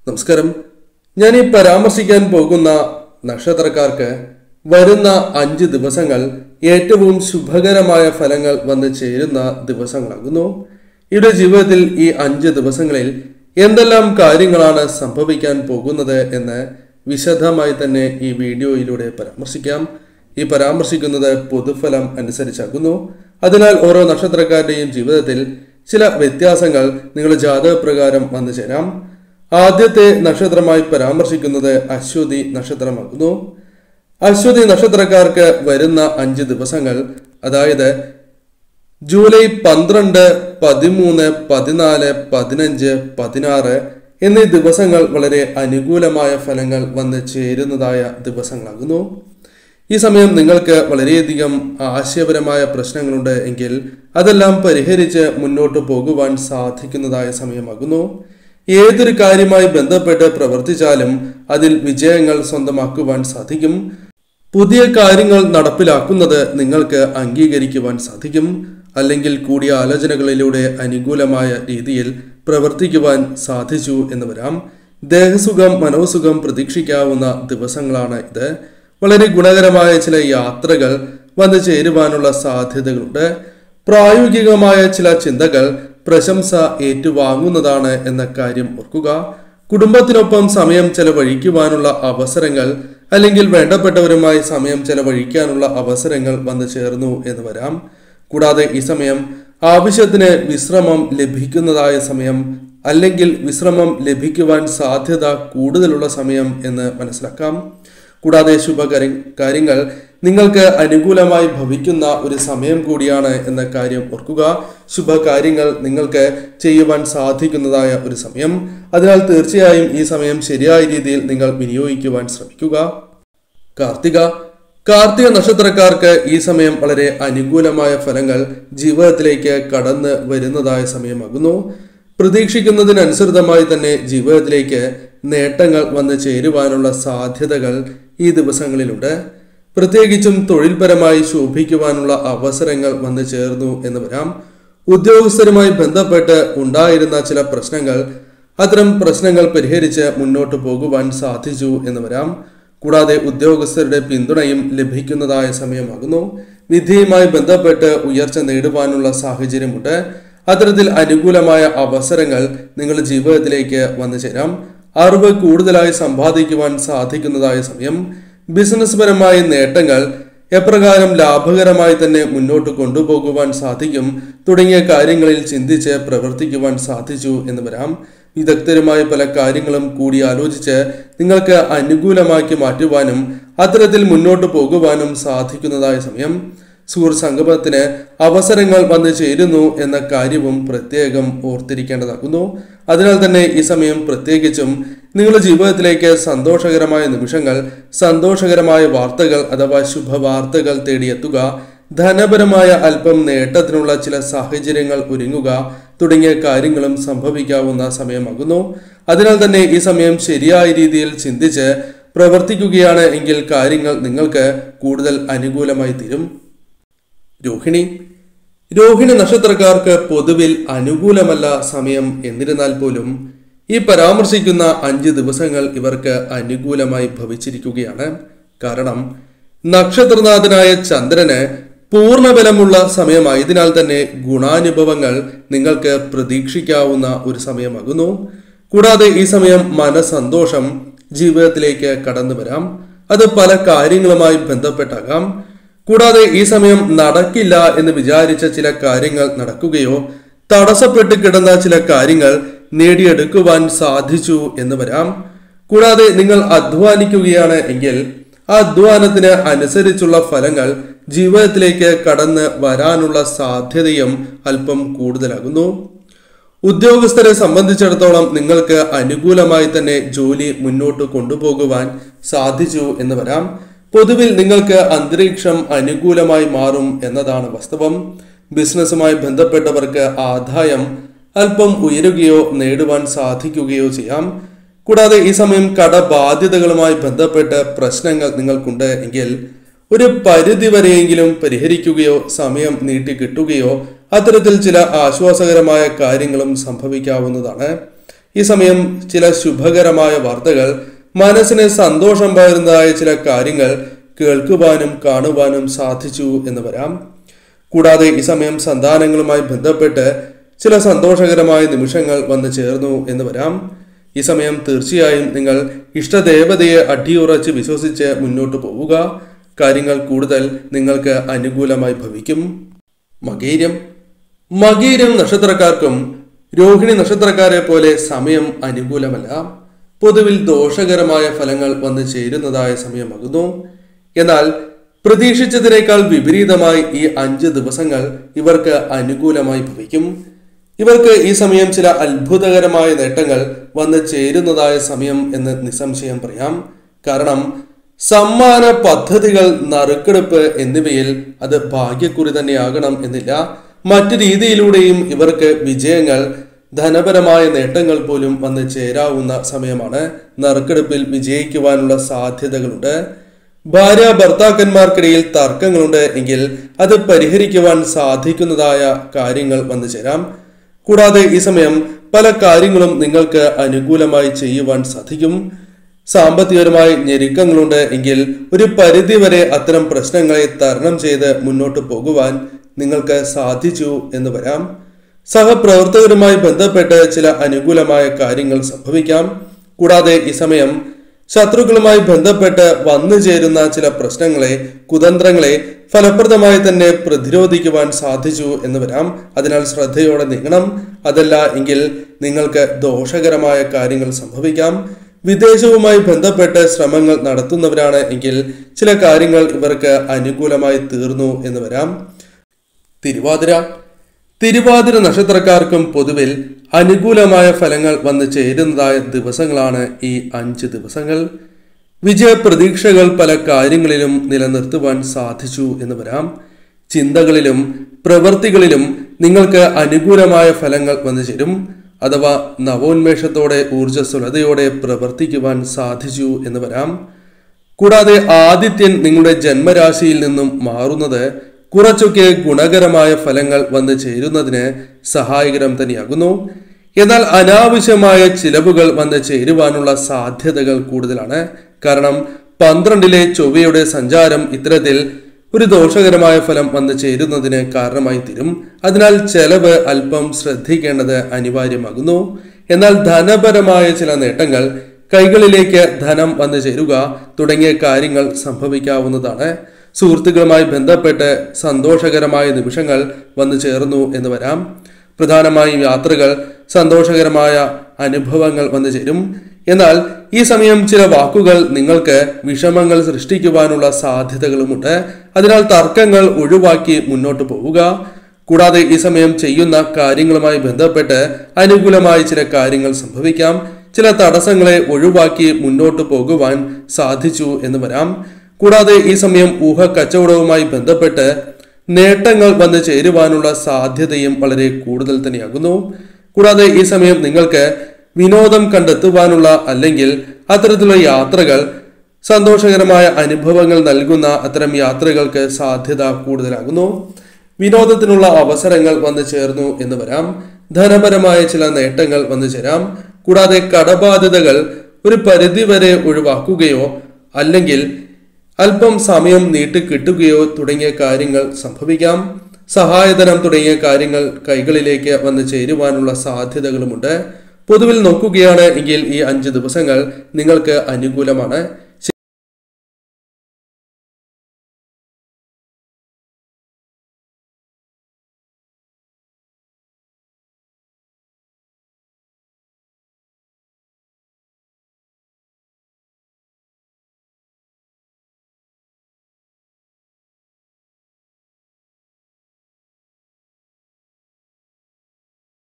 നമസ്കാരം ഞാൻ ഈ പരാമർശിക്കാൻ പോകുന്ന നക്ഷത്രക്കാർക്ക് വരുന്ന അഞ്ച് ദിവസങ്ങൾ ഏറ്റവും ശുഭകരമായ ഫലങ്ങൾ വന്നു ചേരുന്ന ദിവസങ്ങളാകുന്നു ഇവരുടെ ജീവിതത്തിൽ ഈ അഞ്ച് ദിവസങ്ങളിൽ എന്തെല്ലാം കാര്യങ്ങളാണ് സംഭവിക്കാൻ പോകുന്നത് എന്ന് വിശദമായി തന്നെ ഈ വീഡിയോയിലൂടെ പരാമർശിക്കാം ഈ പരാമർശിക്കുന്നത് പൊതുഫലം അനുസരിച്ചാകുന്നു അതിനാൽ ഓരോ നക്ഷത്രക്കാരുടെയും ജീവിതത്തിൽ ചില വ്യത്യാസങ്ങൾ നിങ്ങളുടെ ജാതകപ്രകാരം വന്നു ചേരാം ആദ്യത്തെ നക്ഷത്രമായി പരാമർശിക്കുന്നത് അശ്വതി നക്ഷത്രമാകുന്നു അശ്വതി നക്ഷത്രക്കാർക്ക് വരുന്ന അഞ്ച് ദിവസങ്ങൾ അതായത് ജൂലൈ പന്ത്രണ്ട് പതിമൂന്ന് പതിനാല് പതിനഞ്ച് പതിനാറ് എന്നീ ദിവസങ്ങൾ വളരെ അനുകൂലമായ ഫലങ്ങൾ വന്ന് ചേരുന്നതായ ദിവസങ്ങളാകുന്നു ഈ സമയം നിങ്ങൾക്ക് വളരെയധികം ആശയപരമായ പ്രശ്നങ്ങളുണ്ട് എങ്കിൽ അതെല്ലാം പരിഹരിച്ച് മുന്നോട്ട് പോകുവാൻ സാധിക്കുന്നതായ സമയമാകുന്നു ഏതൊരു കാര്യമായി ബന്ധപ്പെട്ട് പ്രവർത്തിച്ചാലും അതിൽ വിജയങ്ങൾ സ്വന്തമാക്കുവാൻ സാധിക്കും പുതിയ കാര്യങ്ങൾ നടപ്പിലാക്കുന്നത് നിങ്ങൾക്ക് അംഗീകരിക്കുവാൻ സാധിക്കും അല്ലെങ്കിൽ കൂടിയ ആലോചനകളിലൂടെ അനുകൂലമായ രീതിയിൽ പ്രവർത്തിക്കുവാൻ സാധിച്ചു എന്ന് വരാം ദേഹസുഖം മനോസുഖം പ്രതീക്ഷിക്കാവുന്ന ദിവസങ്ങളാണ് ഇത് വളരെ ഗുണകരമായ ചില യാത്രകൾ വന്നു ചേരുവാനുള്ള സാധ്യതകളുണ്ട് പ്രായോഗികമായ ചില ചിന്തകൾ പ്രശംസ ഏറ്റുവാങ്ങുന്നതാണ് എന്ന കാര്യം ഓർക്കുക കുടുംബത്തിനൊപ്പം സമയം ചെലവഴിക്കുവാനുള്ള അവസരങ്ങൾ അല്ലെങ്കിൽ വേണ്ടപ്പെട്ടവരുമായി സമയം ചെലവഴിക്കാനുള്ള അവസരങ്ങൾ വന്നു ചേർന്നു എന്ന് വരാം കൂടാതെ ഈ സമയം ആവശ്യത്തിന് വിശ്രമം ലഭിക്കുന്നതായ സമയം അല്ലെങ്കിൽ വിശ്രമം ലഭിക്കുവാൻ സാധ്യത കൂടുതലുള്ള സമയം എന്ന് മനസ്സിലാക്കാം കൂടാതെ ശുഭകരി കാര്യങ്ങൾ നിങ്ങൾക്ക് അനുകൂലമായി ഭവിക്കുന്ന ഒരു സമയം കൂടിയാണ് എന്ന കാര്യം ഓർക്കുക ശുഭകാര്യങ്ങൾ നിങ്ങൾക്ക് ചെയ്യുവാൻ സാധിക്കുന്നതായ ഒരു സമയം അതിനാൽ തീർച്ചയായും ഈ സമയം ശരിയായ രീതിയിൽ നിങ്ങൾ വിനിയോഗിക്കുവാൻ ശ്രമിക്കുക കാർത്തിക കാർത്തിക നക്ഷത്രക്കാർക്ക് ഈ സമയം വളരെ അനുകൂലമായ ഫലങ്ങൾ ജീവിതത്തിലേക്ക് കടന്ന് വരുന്നതായ സമയമാകുന്നു പ്രതീക്ഷിക്കുന്നതിനനുസൃതമായി തന്നെ ജീവിതത്തിലേക്ക് നേട്ടങ്ങൾ വന്നു ചേരുവാനുള്ള സാധ്യതകൾ ഈ ദിവസങ്ങളിലുണ്ട് പ്രത്യേകിച്ചും തൊഴിൽപരമായി ശോഭിക്കുവാനുള്ള അവസരങ്ങൾ വന്നു ചേർന്നു എന്ന് വരാം ഉദ്യോഗസ്ഥരുമായി ബന്ധപ്പെട്ട് ഉണ്ടായിരുന്ന ചില പ്രശ്നങ്ങൾ അത്തരം പ്രശ്നങ്ങൾ പരിഹരിച്ച് മുന്നോട്ട് പോകുവാൻ സാധിച്ചു എന്ന് വരാം കൂടാതെ ഉദ്യോഗസ്ഥരുടെ പിന്തുണയും ലഭിക്കുന്നതായ സമയമാകുന്നു വിധിയുമായി ബന്ധപ്പെട്ട് ഉയർച്ച നേടുവാനുള്ള സാഹചര്യമുണ്ട് അത്തരത്തിൽ അനുകൂലമായ അവസരങ്ങൾ നിങ്ങളുടെ ജീവിതത്തിലേക്ക് വന്നു ചേരാം അറിവ് കൂടുതലായി സമ്പാദിക്കുവാൻ സാധിക്കുന്നതായ സമയം ബിസിനസ് പരമായ നേട്ടങ്ങൾ എപ്രകാരം ലാഭകരമായി തന്നെ മുന്നോട്ട് കൊണ്ടുപോകുവാൻ സാധിക്കും തുടങ്ങിയ കാര്യങ്ങളിൽ ചിന്തിച്ച് പ്രവർത്തിക്കുവാൻ സാധിച്ചു എന്ന് വരാം വിദഗ്ധരുമായ പല കാര്യങ്ങളും കൂടി ആലോചിച്ച് നിങ്ങൾക്ക് അനുകൂലമാക്കി മാറ്റുവാനും അത്തരത്തിൽ മുന്നോട്ട് പോകുവാനും സാധിക്കുന്നതായ സമയം സുഹൃത്ത് സംഗമത്തിന് അവസരങ്ങൾ വന്നു ചേരുന്നു എന്ന കാര്യവും പ്രത്യേകം ഓർത്തിരിക്കേണ്ടതാകുന്നു അതിനാൽ തന്നെ ഈ സമയം പ്രത്യേകിച്ചും നിങ്ങളുടെ ജീവിതത്തിലേക്ക് സന്തോഷകരമായ നിമിഷങ്ങൾ സന്തോഷകരമായ വാർത്തകൾ അഥവാ ശുഭവാർത്തകൾ തേടിയെത്തുക ധനപരമായ അല്പം നേട്ടത്തിനുള്ള ചില സാഹചര്യങ്ങൾ ഒരുങ്ങുക തുടങ്ങിയ കാര്യങ്ങളും സംഭവിക്കാവുന്ന സമയമാകുന്നു അതിനാൽ തന്നെ ഈ സമയം ശരിയായ രീതിയിൽ ചിന്തിച്ച് പ്രവർത്തിക്കുകയാണ് എങ്കിൽ കാര്യങ്ങൾ നിങ്ങൾക്ക് കൂടുതൽ അനുകൂലമായി തീരും രോഹിണി രോഹിണി നക്ഷത്രക്കാർക്ക് പൊതുവിൽ അനുകൂലമല്ല സമയം എന്നിരുന്നാൽ പോലും ഈ പരാമർശിക്കുന്ന അഞ്ച് ദിവസങ്ങൾ ഇവർക്ക് അനുകൂലമായി ഭവിച്ചിരിക്കുകയാണ് കാരണം നക്ഷത്രനാഥനായ ചന്ദ്രന് പൂർണ്ണബലമുള്ള സമയമായതിനാൽ തന്നെ ഗുണാനുഭവങ്ങൾ നിങ്ങൾക്ക് പ്രതീക്ഷിക്കാവുന്ന ഒരു സമയമാകുന്നു കൂടാതെ ഈ സമയം മനസന്തോഷം ജീവിതത്തിലേക്ക് കടന്നു വരാം അത് പല കാര്യങ്ങളുമായി ബന്ധപ്പെട്ടാകാം കൂടാതെ ഈ സമയം നടക്കില്ല എന്ന് വിചാരിച്ച ചില കാര്യങ്ങൾ നടക്കുകയോ തടസ്സപ്പെട്ട് കിടന്ന ചില കാര്യങ്ങൾ നേടിയെടുക്കുവാൻ സാധിച്ചു എന്ന് വരാം കൂടാതെ നിങ്ങൾ അധ്വാനിക്കുകയാണ് എങ്കിൽ ആ അധ്വാനത്തിന് അനുസരിച്ചുള്ള ഫലങ്ങൾ ജീവിതത്തിലേക്ക് കടന്ന് വരാനുള്ള സാധ്യതയും അല്പം കൂടുതലാകുന്നു ഉദ്യോഗസ്ഥരെ സംബന്ധിച്ചിടത്തോളം നിങ്ങൾക്ക് അനുകൂലമായി തന്നെ ജോലി മുന്നോട്ട് കൊണ്ടുപോകുവാൻ സാധിച്ചു എന്ന് വരാം പൊതുവിൽ നിങ്ങൾക്ക് അന്തരീക്ഷം അനുകൂലമായി മാറും എന്നതാണ് വാസ്തവം ബിസിനസ്സുമായി ബന്ധപ്പെട്ടവർക്ക് ആദായം അല്പം ഉയരുകയോ നേടുവാൻ സാധിക്കുകയോ ചെയ്യാം കൂടാതെ ഈ സമയം കടബാധ്യതകളുമായി ബന്ധപ്പെട്ട് പ്രശ്നങ്ങൾ നിങ്ങൾക്കുണ്ട് എങ്കിൽ ഒരു പരിധി വരെയെങ്കിലും പരിഹരിക്കുകയോ സമയം നീട്ടി കിട്ടുകയോ അത്തരത്തിൽ ചില ആശ്വാസകരമായ കാര്യങ്ങളും സംഭവിക്കാവുന്നതാണ് ഈ സമയം ചില ശുഭകരമായ വാർത്തകൾ മനസ്സിന് സന്തോഷം പകരുന്നതായ ചില കാര്യങ്ങൾ കേൾക്കുവാനും കാണുവാനും സാധിച്ചു എന്ന് വരാം കൂടാതെ ഈ സമയം സന്താനങ്ങളുമായി ബന്ധപ്പെട്ട് ചില സന്തോഷകരമായ നിമിഷങ്ങൾ വന്നു ചേർന്നു എന്ന് വരാം ഈ സമയം തീർച്ചയായും നിങ്ങൾ ഇഷ്ടദേവതയെ അടിയുറച്ച് വിശ്വസിച്ച് മുന്നോട്ട് പോവുക കാര്യങ്ങൾ കൂടുതൽ നിങ്ങൾക്ക് അനുകൂലമായി ഭവിക്കും മകീരം മകീരം നക്ഷത്രക്കാർക്കും രോഹിണി നക്ഷത്രക്കാരെ പോലെ സമയം അനുകൂലമല്ല പൊതുവിൽ ദോഷകരമായ ഫലങ്ങൾ വന്നു ചേരുന്നതായ സമയമാകുന്നു എന്നാൽ പ്രതീക്ഷിച്ചതിനേക്കാൾ വിപരീതമായി ഈ അഞ്ച് ദിവസങ്ങൾ ഇവർക്ക് അനുകൂലമായി ഭവിക്കും ഇവർക്ക് ഈ സമയം ചില അത്ഭുതകരമായ നേട്ടങ്ങൾ വന്ന് ചേരുന്നതായ സമയം എന്ന് നിസ്സംശയം പറയാം കാരണം സമ്മാന പദ്ധതികൾ നറുക്കെടുപ്പ് എന്നിവയിൽ അത് ഭാഗ്യക്കുറി തന്നെയാകണം എന്നില്ല മറ്റു രീതിയിലൂടെയും ഇവർക്ക് വിജയങ്ങൾ ധനപരമായ നേട്ടങ്ങൾ പോലും വന്ന് ചേരാവുന്ന സമയമാണ് നറുക്കെടുപ്പിൽ വിജയിക്കുവാനുള്ള സാധ്യതകളുണ്ട് ഭാര്യ ഭർത്താക്കന്മാർക്കിടയിൽ തർക്കങ്ങളുണ്ട് എങ്കിൽ അത് പരിഹരിക്കുവാൻ സാധിക്കുന്നതായ കാര്യങ്ങൾ വന്നു ചേരാം കൂടാതെ ഈ സമയം പല കാര്യങ്ങളും നിങ്ങൾക്ക് അനുകൂലമായി ചെയ്യുവാൻ സാധിക്കും സാമ്പത്തികപരമായി ഞെരുക്കങ്ങളുണ്ട് എങ്കിൽ ഒരു പരിധിവരെ അത്തരം പ്രശ്നങ്ങളെ തരണം ചെയ്ത് മുന്നോട്ട് പോകുവാൻ നിങ്ങൾക്ക് സാധിച്ചു എന്ന് വരാം സഹപ്രവർത്തകരുമായി ബന്ധപ്പെട്ട് ചില അനുകൂലമായ കാര്യങ്ങൾ സംഭവിക്കാം കൂടാതെ ഈ സമയം ശത്രുക്കളുമായി ബന്ധപ്പെട്ട് വന്നു ചേരുന്ന ചില പ്രശ്നങ്ങളെ കുതന്ത്രങ്ങളെ ഫലപ്രദമായി തന്നെ പ്രതിരോധിക്കുവാൻ സാധിച്ചു എന്ന് വരാം അതിനാൽ ശ്രദ്ധയോടെ നീങ്ങണം അതല്ല എങ്കിൽ നിങ്ങൾക്ക് ദോഷകരമായ കാര്യങ്ങൾ സംഭവിക്കാം വിദേശവുമായി ബന്ധപ്പെട്ട് ശ്രമങ്ങൾ നടത്തുന്നവരാണ് എങ്കിൽ ചില കാര്യങ്ങൾ ഇവർക്ക് അനുകൂലമായി തീർന്നു എന്ന് വരാം തിരുവാതിര തിരുവാതിര നക്ഷത്രക്കാർക്കും പൊതുവിൽ അനുകൂലമായ ഫലങ്ങൾ വന്നു ചേരുന്നതായ ദിവസങ്ങളാണ് ഈ അഞ്ച് ദിവസങ്ങൾ വിജയപ്രതീക്ഷകൾ പല കാര്യങ്ങളിലും നിലനിർത്തുവാൻ സാധിച്ചു എന്ന് വരാം ചിന്തകളിലും പ്രവൃത്തികളിലും നിങ്ങൾക്ക് അനുകൂലമായ ഫലങ്ങൾ വന്നു ചേരും അഥവാ നവോന്മേഷത്തോടെ ഊർജ്ജസ്വലതയോടെ പ്രവർത്തിക്കുവാൻ സാധിച്ചു എന്ന് വരാം കൂടാതെ ആദിത്യൻ നിങ്ങളുടെ ജന്മരാശിയിൽ നിന്നും മാറുന്നത് കുറച്ചൊക്കെ ഗുണകരമായ ഫലങ്ങൾ വന്നു ചേരുന്നതിന് സഹായകരം തന്നെയാകുന്നു എന്നാൽ അനാവശ്യമായ ചിലവുകൾ വന്ന് ചേരുവാനുള്ള സാധ്യതകൾ കൂടുതലാണ് കാരണം പന്ത്രണ്ടിലെ ചൊവ്വയുടെ സഞ്ചാരം ഇത്തരത്തിൽ ഒരു ദോഷകരമായ ഫലം വന്നു ചേരുന്നതിന് കാരണമായി തീരും അതിനാൽ ചെലവ് അല്പം ശ്രദ്ധിക്കേണ്ടത് അനിവാര്യമാകുന്നു എന്നാൽ ധനപരമായ ചില നേട്ടങ്ങൾ കൈകളിലേക്ക് ധനം വന്നു ചേരുക തുടങ്ങിയ കാര്യങ്ങൾ സംഭവിക്കാവുന്നതാണ് സുഹൃത്തുക്കളുമായി ബന്ധപ്പെട്ട് സന്തോഷകരമായ നിമിഷങ്ങൾ വന്നു ചേർന്നു എന്ന് വരാം പ്രധാനമായും യാത്രകൾ സന്തോഷകരമായ അനുഭവങ്ങൾ വന്നു ചേരും എന്നാൽ ഈ സമയം ചില വാക്കുകൾ നിങ്ങൾക്ക് വിഷമങ്ങൾ സൃഷ്ടിക്കുവാനുള്ള സാധ്യതകളുമുണ്ട് അതിനാൽ തർക്കങ്ങൾ ഒഴിവാക്കി മുന്നോട്ട് പോവുക കൂടാതെ ഈ സമയം ചെയ്യുന്ന കാര്യങ്ങളുമായി ബന്ധപ്പെട്ട് അനുകൂലമായ ചില കാര്യങ്ങൾ സംഭവിക്കാം ചില തടസ്സങ്ങളെ ഒഴിവാക്കി മുന്നോട്ട് പോകുവാൻ സാധിച്ചു എന്ന് വരാം കൂടാതെ ഈ സമയം ഊഹ കച്ചവടവുമായി ബന്ധപ്പെട്ട് നേട്ടങ്ങൾ വന്ന് ചേരുവാനുള്ള സാധ്യതയും വളരെ കൂടുതൽ തന്നെയാകുന്നു കൂടാതെ ഈ സമയം നിങ്ങൾക്ക് വിനോദം കണ്ടെത്തുവാനുള്ള അല്ലെങ്കിൽ അത്തരത്തിലുള്ള യാത്രകൾ സന്തോഷകരമായ അനുഭവങ്ങൾ നൽകുന്ന അത്തരം യാത്രകൾക്ക് സാധ്യത കൂടുതലാകുന്നു വിനോദത്തിനുള്ള അവസരങ്ങൾ വന്നു ചേർന്നു എന്ന് വരാം ധനപരമായ ചില നേട്ടങ്ങൾ വന്നു ചേരാം കൂടാതെ കടബാധ്യതകൾ ഒരു പരിധിവരെ ഒഴിവാക്കുകയോ അല്ലെങ്കിൽ അല്പം സമയം നീട്ടി കിട്ടുകയോ തുടങ്ങിയ കാര്യങ്ങൾ സംഭവിക്കാം സഹായധനം തുടങ്ങിയ കാര്യങ്ങൾ കൈകളിലേക്ക് വന്നു ചേരുവാനുള്ള സാധ്യതകളുമുണ്ട് പൊതുവിൽ നോക്കുകയാണ് എങ്കിൽ ഈ അഞ്ച് ദിവസങ്ങൾ നിങ്ങൾക്ക് അനുകൂലമാണ്